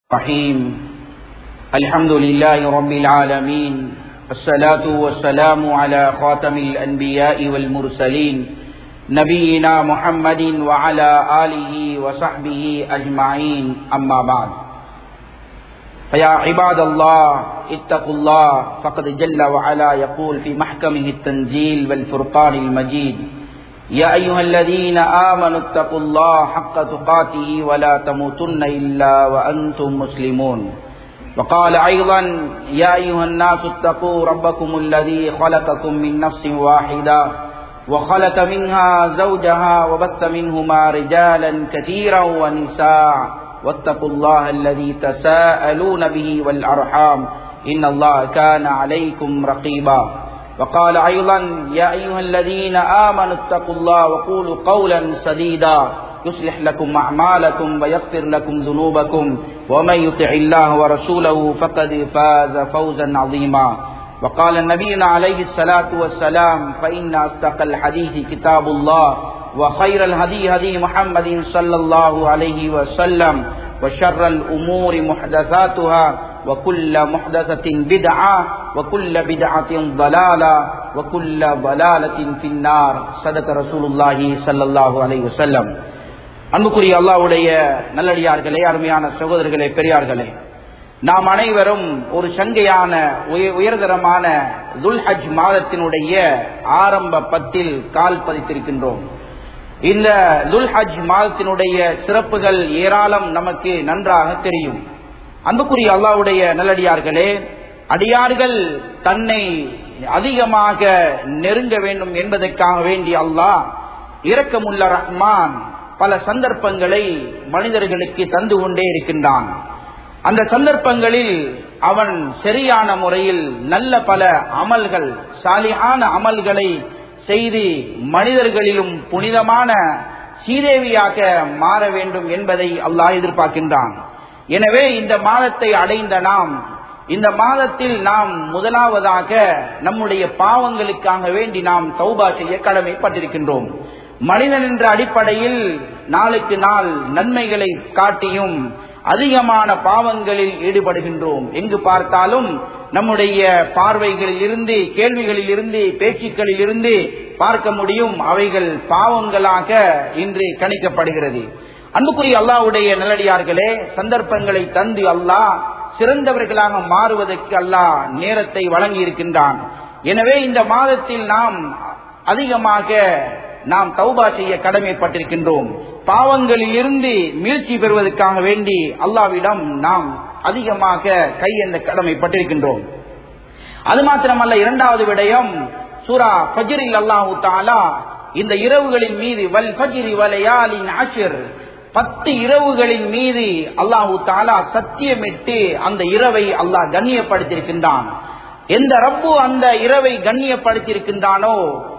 الرحيم الحمد لله رب العالمين الصلاة والسلام على خاتم الأنبياء والمرسلين نبينا محمد وعلى آله وصحبه أجمعين أما بعد فيا عباد الله اتقوا الله فقد جل وعلا يقول في محكمه التنزيل والفرقان المجيد يا أيها الذين آمنوا اتقوا الله حق تقاته ولا تموتن إلا وأنتم مسلمون وقال أيضا يا أيها الناس اتقوا ربكم الذي خلقكم من نفس واحدة وخلق منها زوجها وبث منهما رجالا كثيرا ونساء واتقوا الله الذي تساءلون به والأرحام إن الله كان عليكم رقيبا وقال أيضا يا أيها الذين آمنوا اتقوا الله وقولوا قولا سديدا يصلح لكم أعمالكم ويغفر لكم ذنوبكم ومن يطع الله ورسوله فقد فاز فوزا عظيما وقال النبي عليه الصلاة والسلام فإن أصدق الحديث كتاب الله وخير الهدي هدي محمد صلى الله عليه وسلم وشر الأمور محدثاتها وكل محدثة بدعة وكل بدعة ضلالة وكل ضلالة في النار صدق رسول الله صلى الله عليه وسلم அன்புக்குரிய அல்லாவுடைய நல்லடியார்களே அருமையான சகோதரர்களே பெரியார்களே நாம் அனைவரும் ஒரு சங்கையான உயர்தரமான துல்ஹஜ் மாதத்தினுடைய ஆரம்ப பத்தில் கால் பதித்திருக்கின்றோம் இந்த துல்ஹஜ் மாதத்தினுடைய சிறப்புகள் ஏராளம் நமக்கு நன்றாக தெரியும் அன்புக்குரிய அல்லாவுடைய நல்லடியார்களே அடியார்கள் தன்னை அதிகமாக நெருங்க வேண்டும் என்பதற்காக வேண்டி அல்லாஹ் இரக்கமுள்ள ரஹ்மான் பல சந்தர்ப்பங்களை மனிதர்களுக்கு தந்து கொண்டே இருக்கின்றான் அந்த சந்தர்ப்பங்களில் அவன் சரியான முறையில் நல்ல பல அமல்கள் சாலியான அமல்களை செய்து மனிதர்களிலும் புனிதமான சீதேவியாக மாற வேண்டும் என்பதை அல்லாஹ் எதிர்பார்க்கின்றான் எனவே இந்த மாதத்தை அடைந்த நாம் இந்த மாதத்தில் நாம் முதலாவதாக நம்முடைய பாவங்களுக்காக வேண்டி நாம் தௌபா செய்ய கடமைப்பட்டிருக்கின்றோம் மனிதன் என்ற அடிப்படையில் நாளுக்கு நாள் நன்மைகளை காட்டியும் அதிகமான பாவங்களில் ஈடுபடுகின்றோம் எங்கு பார்த்தாலும் நம்முடைய பார்வைகளில் இருந்து கேள்விகளில் இருந்து பேச்சுக்களில் இருந்து பார்க்க முடியும் அவைகள் பாவங்களாக இன்று கணிக்கப்படுகிறது அன்புக்குரிய அல்லாவுடைய நல்லடியார்களே சந்தர்ப்பங்களை தந்து அல்லாஹ் சிறந்தவர்களாக மாறுவதற்கு அல்லாஹ் நேரத்தை வழங்கி இருக்கின்றான் எனவே இந்த மாதத்தில் நாம் அதிகமாக நாம் தௌபா செய்ய கடமைப்பட்டிருக்கின்றோம் பாவங்களில் இருந்து மீழ்ச்சி பெறுவதற்காக வேண்டி அல்லாவிடம் நாம் அதிகமாக கையெந்த கடமைப்பட்டிருக்கின்றோம் அது மாத்திரமல்ல இரண்டாவது விடயம் சூரா பஜிரில் அல்லாஹு தாலா இந்த இரவுகளின் மீது வல் பஜிரி வலையாலின் ஆசிர் பத்து இரவுகளின் மீது அல்லாஹு தாலா சத்தியமிட்டு அந்த இரவை அல்லாஹ் கண்ணியப்படுத்தியிருக்கின்றான் எந்த ரப்பு அந்த இரவை கண்ணியப்படுத்தியிருக்கின்றானோ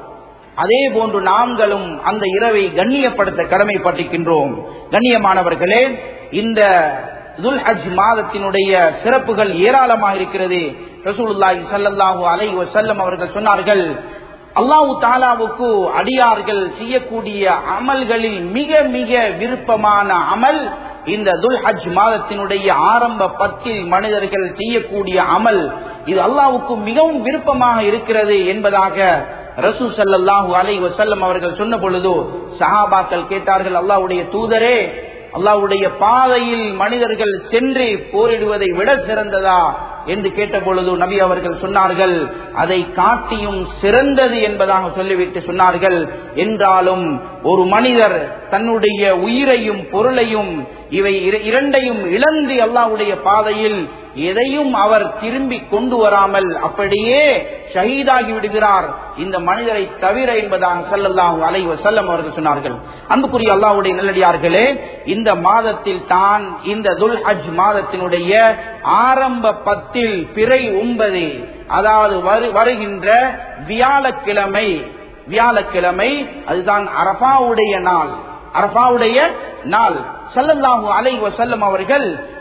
அதே போன்று நாங்களும் அந்த இரவை கண்ணியப்படுத்த கடமைப்பட்டிருக்கின்றோம் கண்ணியமானவர்களே இந்த துல் ஹஜ் மாதத்தினுடைய சிறப்புகள் ஏராளமாக இருக்கிறது ரசூலுல்லாஹி சல்லல்லாஹு அலை வசல்லம் அவர்கள் சொன்னார்கள் அல்லாஹு தாலாவுக்கு அடியார்கள் செய்யக்கூடிய அமல்களில் மிக மிக விருப்பமான அமல் இந்த துல் ஹஜ் மாதத்தினுடைய ஆரம்ப பத்தில் மனிதர்கள் செய்யக்கூடிய அமல் இது அல்லாவுக்கு மிகவும் விருப்பமாக இருக்கிறது என்பதாக ரசூ சல்லாஹூ அலை வசல்லம் அவர்கள் சொன்ன பொழுது சஹாபாக்கள் கேட்டார்கள் அல்லாவுடைய தூதரே அல்லாவுடைய பாதையில் மனிதர்கள் சென்று போரிடுவதை விட சிறந்ததா என்று கேட்ட பொழுது நபி அவர்கள் சொன்னார்கள் அதை காட்டியும் சிறந்தது என்பதாக சொல்லிவிட்டு சொன்னார்கள் என்றாலும் ஒரு மனிதர் தன்னுடைய உயிரையும் பொருளையும் இவை இரண்டையும் இழந்து அல்லாவுடைய பாதையில் எதையும் அவர் திரும்பி கொண்டு வராமல் அப்படியே ஷஹீதாகி விடுகிறார் இந்த மனிதரை தவிர என்பதாக சல்லல்லாஹு அலை வசல்லம் அவர்கள் சொன்னார்கள் அன்புக்குரிய அல்லாவுடைய நல்லடியார்களே இந்த மாதத்தில் தான் இந்த துல் ஹஜ் மாதத்தினுடைய ஆரம்ப பத்தில் பிறை ஒன்பது அதாவது வருகின்ற வியாழக்கிழமை வியாழக்கிழமை அதுதான் அரபாவுடைய நாள் அரபாவுடைய நாள் சல்லல்லாஹு அலை வசல்லம் அவர்கள்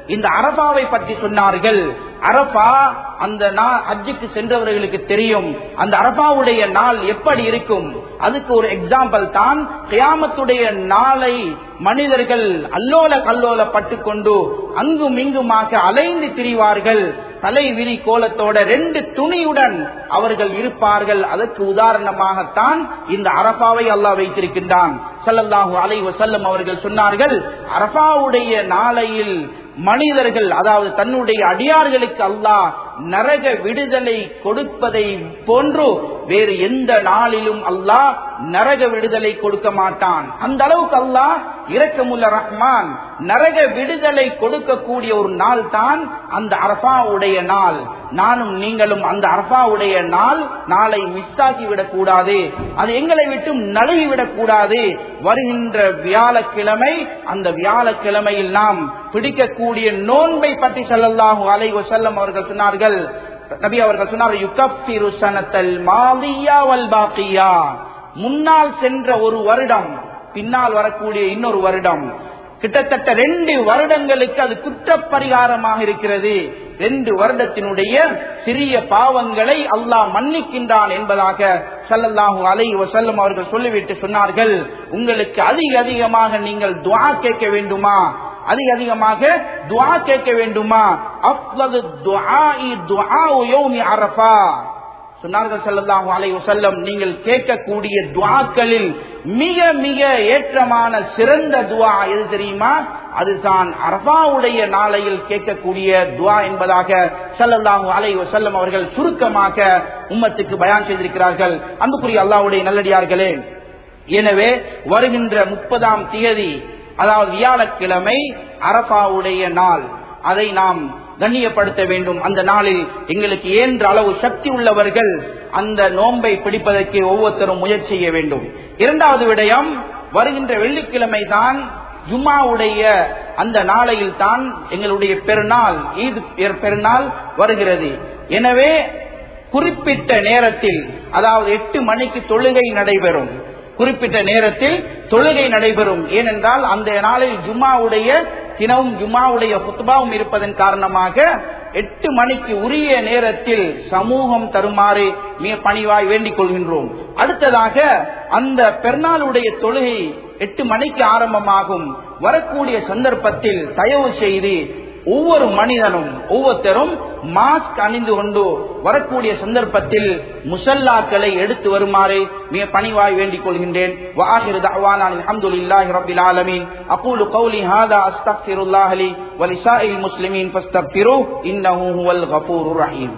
இந்த அரபாவை பற்றி சொன்னார்கள் அரபா அந்த ஹஜ்ஜுக்கு சென்றவர்களுக்கு தெரியும் அந்த அரபாவுடைய நாள் எப்படி இருக்கும் அதுக்கு ஒரு எக்ஸாம்பிள் தான் கியாமத்துடைய நாளை மனிதர்கள் அல்லோல கல்லோல பட்டுக்கொண்டு அங்கும் இங்குமாக அலைந்து திரிவார்கள் தலை விரி கோலத்தோட ரெண்டு துணியுடன் அவர்கள் இருப்பார்கள் அதற்கு உதாரணமாகத்தான் இந்த அரபாவை அல்லாஹ் வைத்திருக்கின்றான் சல்லல்லாஹு அலை வசல்லம் அவர்கள் சொன்னார்கள் அரபாவுடைய நாளையில் மனிதர்கள் அதாவது தன்னுடைய அடியார்களுக்கு அல்லாஹ் நரக விடுதலை கொடுப்பதை போன்று வேறு எந்த நாளிலும் அல்லாஹ் நரக விடுதலை கொடுக்க மாட்டான் அந்த அளவுக்கு அல்லாஹ் இரக்கமுள்ள ரஹ்மான் நரக விடுதலை கொடுக்கக்கூடிய ஒரு நாள் தான் அந்த அரபாவுடைய நாள் நானும் நீங்களும் அந்த அரபாவுடைய நாள் நாளை மிஸ் ஆகிவிடக் கூடாது அது எங்களை விட்டு நழுவிவிடக் கூடாது வருகின்ற வியாழக்கிழமை அந்த வியாழக்கிழமையில் நாம் பிடிக்கக்கூடிய நோன்பை பற்றி சொல்லல்லாஹு அலை வசல்லம் அவர்கள் சொன்னார்கள் நபி அவர்கள் சொன்னார்கள் யுகப்பிரு சனத்தல் மாலியா வல் பாக்கியா முன்னால் சென்ற ஒரு வருடம் பின்னால் வரக்கூடிய இன்னொரு வருடம் கிட்டத்தட்ட ரெண்டு வருடங்களுக்கு அது குற்றப்பரிகாரமாக இருக்கிறது ரெண்டு வருடத்தினுடைய சிறிய பாவங்களை அல்லாஹ் மன்னிக்கின்றான் என்பதாக சல்லல்லாஹு அலை வசல்லம் அவர்கள் சொல்லிவிட்டு சொன்னார்கள் உங்களுக்கு அதிக அதிகமாக நீங்கள் துவா கேட்க வேண்டுமா அதிக அதிகமாக துவா கேட்க வேண்டுமா அஃவது துஆஇ துஆஉ யௌமி அரஃபா சொன்னார்கள் ஸல்லல்லாஹு அலைஹி வஸல்லம் நீங்கள் கேட்கக்கூடிய துஆக்களில் மிக மிக ஏற்றமான சிறந்த துஆ எது தெரியுமா அதுதான் அரபாவுடைய நாளையில் கேட்கக்கூடிய துஆ என்பதாக ஸல்லல்லாஹு அலைஹி வஸல்லம் அவர்கள் சுருக்கமாக உம்மத்துக்கு பயான் செய்திருக்கிறார்கள் அன்புக்குரிய அல்லாஹ்வுடைய நல்லடியார்களே எனவே வருகின்ற முப்பதாம் தேதி அதாவது வியாழக்கிழமை அரபாவுடைய நாள் அதை நாம் கண்ணியப்படுத்த வேண்டும் அந்த நாளில் எங்களுக்கு ஏன்ற அளவு சக்தி உள்ளவர்கள் அந்த நோன்பை பிடிப்பதற்கு ஒவ்வொருத்தரும் முயற்சி செய்ய வேண்டும் இரண்டாவது விடயம் வருகின்ற வெள்ளிக்கிழமை தான் ஜும்மாவுடைய அந்த நாளையில் தான் எங்களுடைய பெருநாள் ஈது பெருநாள் வருகிறது எனவே குறிப்பிட்ட நேரத்தில் அதாவது எட்டு மணிக்கு தொழுகை நடைபெறும் குறிப்பிட்ட நேரத்தில் தொழுகை நடைபெறும் ஏனென்றால் அந்த நாளில் ஜும்மாவுடைய தினமும் ஜும்மாவுடைய புத்துபாவும் இருப்பதன் காரணமாக எட்டு மணிக்கு உரிய நேரத்தில் சமூகம் தருமாறு மிக பணிவாய் வேண்டிக் கொள்கின்றோம் அடுத்ததாக அந்த பெருநாளுடைய தொழுகை எட்டு மணிக்கு ஆரம்பமாகும் வரக்கூடிய சந்தர்ப்பத்தில் தயவு செய்து ஒவ்வொரு மனிதனும் ஒவ்வொருத்தரும் மாஸ்க் அணிந்து கொண்டு வரக்கூடிய சந்தர்ப்பத்தில் முசல்லாக்களை எடுத்து வருமாறு மிக பணிவாய் வேண்டிக் கொள்கின்றேன் வாஹிர் தஅவானா அல்ஹம்துலில்லாஹி ரப்பில் ஆலமீன் அகூலு கௌலி ஹாதா அஸ்தக்ஃபிருல்லாஹ் லி வ லிசாஇல் முஸ்லிமீன் ஃபஸ்தக்ஃபிருஹு இன்னஹு ஹுவல் கஃபூருர் ரஹீம்